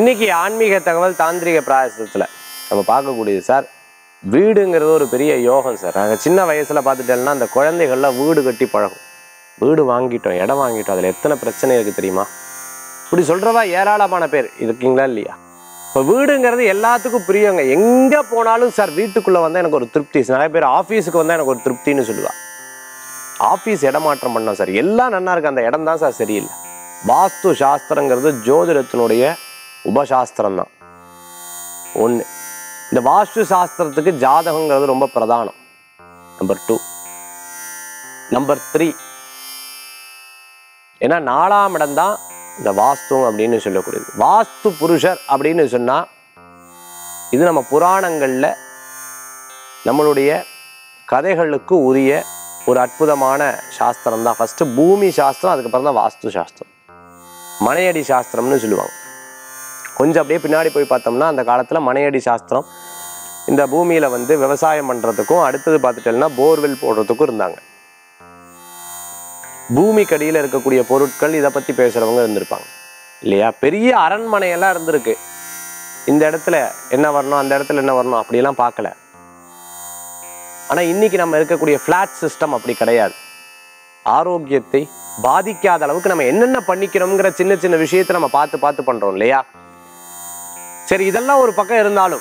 இன்னைக்கு ஆன்மீக தகவல் தாந்திரிக பிராயசத்தில் நம்ம பார்க்கக்கூடியது சார் வீடுங்கிறது ஒரு பெரிய யோகம் சார் நாங்கள் சின்ன வயசில் பார்த்துட்டோம்னா அந்த குழந்தைகள்லாம் வீடு கட்டி பழகும் வீடு வாங்கிட்டோம் இடம் வாங்கிட்டோம் அதில் எத்தனை பிரச்சனை இருக்குது தெரியுமா இப்படி சொல்கிறவா ஏராளமான பேர் இருக்கீங்களா இல்லையா இப்போ வீடுங்கிறது எல்லாத்துக்கும் பிரியங்க எங்கே போனாலும் சார் வீட்டுக்குள்ளே வந்தால் எனக்கு ஒரு திருப்தி நிறைய பேர் ஆஃபீஸுக்கு வந்தால் எனக்கு ஒரு திருப்தின்னு சொல்லுவா ஆஃபீஸ் இடமாற்றம் பண்ணோம் சார் எல்லாம் நல்லா இருக்கு அந்த இடம் தான் சார் சரியில்லை வாஸ்து சாஸ்திரங்கிறது ஜோதிடத்தினுடைய உபசாஸ்திரம் தான் ஒன்று இந்த வாஸ்து சாஸ்திரத்துக்கு ஜாதகங்கிறது ரொம்ப பிரதானம் நம்பர் டூ நம்பர் த்ரீ ஏன்னா நாலாம் இடம் தான் இந்த வாஸ்து அப்படின்னு சொல்லக்கூடியது வாஸ்து புருஷர் அப்படின்னு சொன்னா இது நம்ம புராணங்கள்ல நம்மளுடைய கதைகளுக்கு உரிய ஒரு அற்புதமான சாஸ்திரம் தான் ஃபர்ஸ்ட் பூமி சாஸ்திரம் அதுக்கப்புறம் தான் வாஸ்து சாஸ்திரம் மனையடி சாஸ்திரம்னு சொல்லுவாங்க கொஞ்சம் அப்படியே பின்னாடி போய் பார்த்தோம்னா அந்த காலத்தில் மனையடி சாஸ்திரம் இந்த பூமியில் வந்து விவசாயம் பண்ணுறதுக்கும் அடுத்தது பார்த்துட்டோம்னா போர்வெல் போடுறதுக்கும் இருந்தாங்க பூமிக்கு அடியில் இருக்கக்கூடிய பொருட்கள் இதை பற்றி பேசுகிறவங்க இருந்திருப்பாங்க இல்லையா பெரிய அரண்மனையெல்லாம் இருந்திருக்கு இந்த இடத்துல என்ன வரணும் அந்த இடத்துல என்ன வரணும் அப்படியெல்லாம் பார்க்கல ஆனால் இன்னைக்கு நம்ம இருக்கக்கூடிய ஃப்ளாட் சிஸ்டம் அப்படி கிடையாது ஆரோக்கியத்தை பாதிக்காத அளவுக்கு நம்ம என்னென்ன பண்ணிக்கிறோங்கிற சின்ன சின்ன விஷயத்தை நம்ம பார்த்து பார்த்து பண்றோம் இல்லையா சரி இதெல்லாம் ஒரு பக்கம் இருந்தாலும்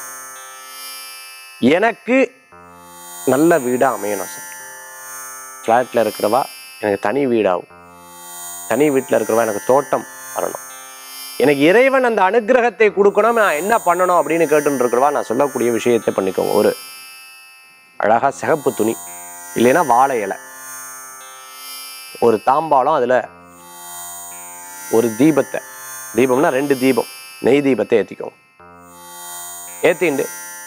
எனக்கு நல்ல வீடா அமையணும் சார் ஃப்ளாட்டில் இருக்கிறவா எனக்கு தனி வீடாகும் தனி வீட்டில் இருக்கிறவா எனக்கு தோட்டம் வரணும் எனக்கு இறைவன் அந்த அனுக்கிரகத்தை கொடுக்கணும் நான் என்ன பண்ணணும் அப்படின்னு கேட்டுன்னு இருக்கிறவா நான் சொல்லக்கூடிய விஷயத்தை பண்ணிக்கோங்க ஒரு அழகா சிகப்பு துணி இல்லைன்னா வாழை இலை ஒரு தாம்பாளம் அதில் ஒரு தீபத்தை தீபம்னா ரெண்டு தீபம் நெய் தீபத்தை ஏற்றிக்கோங்க ஏற்றிண்டு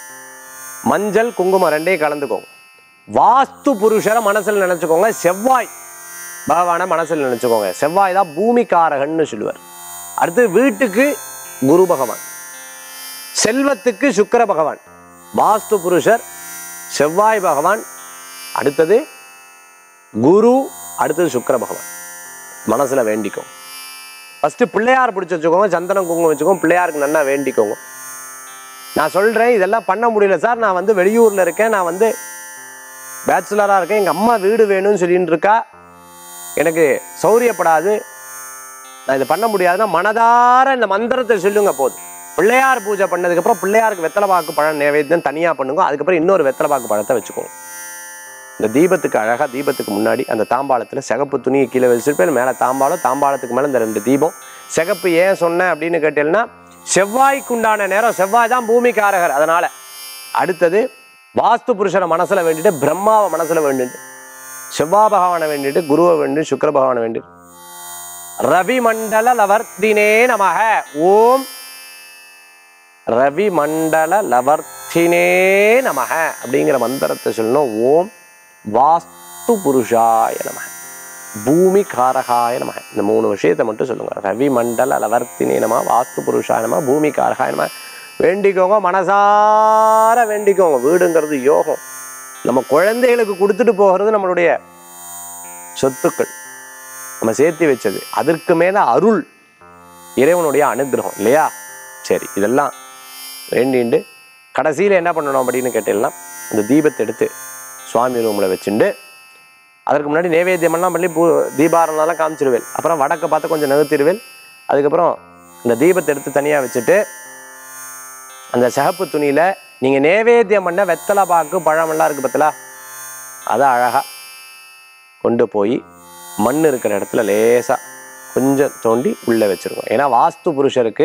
மஞ்சள் குங்குமம் ரெண்டையும் கலந்துக்கோங்க வாஸ்து புருஷரை மனசில் நினச்சிக்கோங்க செவ்வாய் பகவானை மனசில் நினச்சிக்கோங்க செவ்வாய் தான் பூமிக்காரகன்னு சொல்லுவார் அடுத்து வீட்டுக்கு குரு பகவான் செல்வத்துக்கு சுக்கிர பகவான் வாஸ்து புருஷர் செவ்வாய் பகவான் அடுத்தது குரு அடுத்தது சுக்கிர பகவான் மனசுல வேண்டிக்கோங்க ஃபர்ஸ்ட் பிள்ளையார் பிடிச்சி வச்சுக்கோங்க சந்தனம் குங்குமம் வச்சுக்கோங்க பிள்ளையாருக்கு நல்லா வேண்டிக்கோங்க நான் சொல்றேன் இதெல்லாம் பண்ண முடியல சார் நான் வந்து வெளியூர்ல இருக்கேன் நான் வந்து பேச்சுலரா இருக்கேன் எங்க அம்மா வீடு வேணும்னு சொல்லிட்டு இருக்கா எனக்கு சௌரியப்படாது நான் இதை பண்ண முடியாதுன்னா மனதார இந்த மந்திரத்தை சொல்லுங்க போதும் பிள்ளையார் பூஜை பண்ணதுக்கு அப்புறம் பிள்ளையாருக்கு வெத்தலை பாக்கு பழம் நைவேத்தியம் தனியா பண்ணுங்க அதுக்கப்புறம் இன்னொரு வெத்தலை பாக்கு பழத்தை வச்சுக்கோங்க இந்த தீபத்துக்கு அழகா தீபத்துக்கு முன்னாடி அந்த தாம்பாளத்துல சிகப்பு துணியை கீழே வச்சிருப்பேன் மேல தாம்பாளம் தாம்பாளத்துக்கு மேல இந்த ரெண்டு தீபம் சிகப்பு ஏன் சொன்னேன் அப்படின்னு கேட்டீங்கன்னா செவ்வாய்க்கு உண்டான நேரம் செவ்வாய் தான் பூமிக்காரகர் அதனால அடுத்தது வாஸ்து புருஷனை மனசுல வேண்டிட்டு பிரம்மாவை மனசுல வேண்டிட்டு செவ்வாய் பகவானை வேண்டிட்டு குருவை வேண்டிட்டு சுக்கிர பகவானை வேண்டிட்டு ரவி மண்டல லவர்த்தினே நமக ஓம் ரவி மண்டல லவர்த்தினே நமக அப்படிங்கிற மந்திரத்தை சொல்லணும் ஓம் வாஸ்து புருஷாய நமக பூமி காரகாய நமக இந்த மூணு விஷயத்தை மட்டும் சொல்லுங்க ரவி மண்டல லவர்த்தினே நம வாஸ்து புருஷாய நம பூமி காரகாய நம வேண்டிக்கோங்க மனசார வேண்டிக்கோங்க வீடுங்கிறது யோகம் நம்ம குழந்தைகளுக்கு கொடுத்துட்டு போகிறது நம்மளுடைய சொத்துக்கள் நம்ம சேர்த்து வச்சது அதற்கு மேல அருள் இறைவனுடைய அனுகிரகம் இல்லையா சரி இதெல்லாம் வேண்டிண்டு கடைசியில் என்ன பண்ணணும் அப்படின்னு கேட்டீங்கன்னா இந்த தீபத்தை எடுத்து சுவாமி ரூமில் வச்சுண்டு அதற்கு முன்னாடி நைவேத்தியமெல்லாம் பண்ணி பூ தீபாரணம்லாம் காமிச்சிருவேன் அப்புறம் வடக்க பார்த்து கொஞ்சம் நகர்த்திடுவேன் அதுக்கப்புறம் இந்த தீபத்தை எடுத்து தனியாக வச்சுட்டு அந்த சிகப்பு துணியில் நீங்கள் நைவேத்தியம் பண்ண வெத்தலை பாக்கு பழமெல்லாம் இருக்குது பார்த்தலா அதை அழகாக கொண்டு போய் மண் இருக்கிற இடத்துல லேசாக கொஞ்சம் தோண்டி உள்ளே வச்சிருக்கோம் ஏன்னா வாஸ்து புருஷருக்கு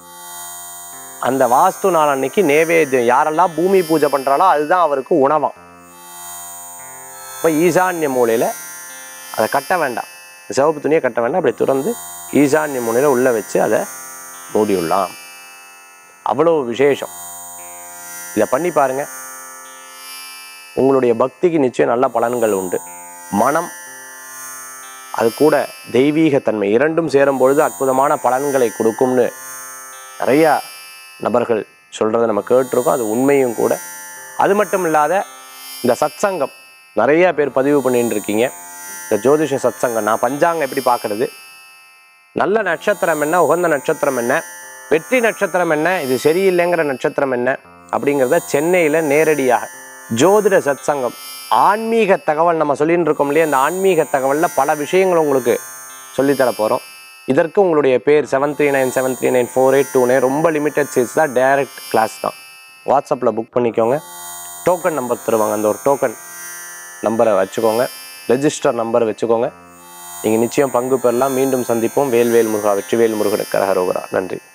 அந்த வாஸ்து நாள் அன்னைக்கு நேவேத்தியம் யாரெல்லாம் பூமி பூஜை பண்றாளோ அதுதான் அவருக்கு உணவாம் இப்போ ஈசான்ய மூலையில் அதை கட்ட வேண்டாம் சிவப்பு துணியை கட்ட வேண்டாம் அப்படி துறந்து ஈசான்ய மூலையில் உள்ள வச்சு அதை மூடியுள்ளலாம் அவ்வளோ விசேஷம் இதை பண்ணி பாருங்க உங்களுடைய பக்திக்கு நிச்சயம் நல்ல பலன்கள் உண்டு மனம் அது கூட தெய்வீகத்தன்மை இரண்டும் சேரும் பொழுது அற்புதமான பலன்களை கொடுக்கும்னு நிறையா நபர்கள் சொல்கிறத நம்ம கேட்டிருக்கோம் அது உண்மையும் கூட அது மட்டும் இல்லாத இந்த சத்சங்கம் நிறைய பேர் பதிவு பண்ணிட்டு இருக்கீங்க இந்த ஜோதிஷ சத்சங்கம் நான் பஞ்சாங்கம் எப்படி பார்க்கறது நல்ல நட்சத்திரம் என்ன உகந்த நட்சத்திரம் என்ன வெற்றி நட்சத்திரம் என்ன இது சரியில்லைங்கிற நட்சத்திரம் என்ன அப்படிங்கிறத சென்னையில் நேரடியாக ஜோதிட சத்சங்கம் ஆன்மீக தகவல் நம்ம சொல்லிட்டு இருக்கோம் இல்லையா இந்த ஆன்மீக தகவலில் பல விஷயங்கள் உங்களுக்கு சொல்லித்தர போகிறோம் இதற்கு உங்களுடைய பேர் seven three nine seven three nine four eight two nine ரொம்ப லிமிட்டட் சீட்ஸ் தான் டைரக்ட் கிளாஸ் தான் வாட்ஸ்அப்பில் புக் பண்ணிக்கோங்க டோக்கன் நம்பர் தருவாங்க அந்த ஒரு டோக்கன் நம்பரை வச்சுக்கோங்க ரெஜிஸ்டர் நம்பர் வச்சுக்கோங்க நீங்கள் நிச்சயம் பங்கு பெறலாம் மீண்டும் சந்திப்போம் வேல்வேல் முருகா வெற்றிவேல் முருகனுக்கு கரகரோகரா நன்றி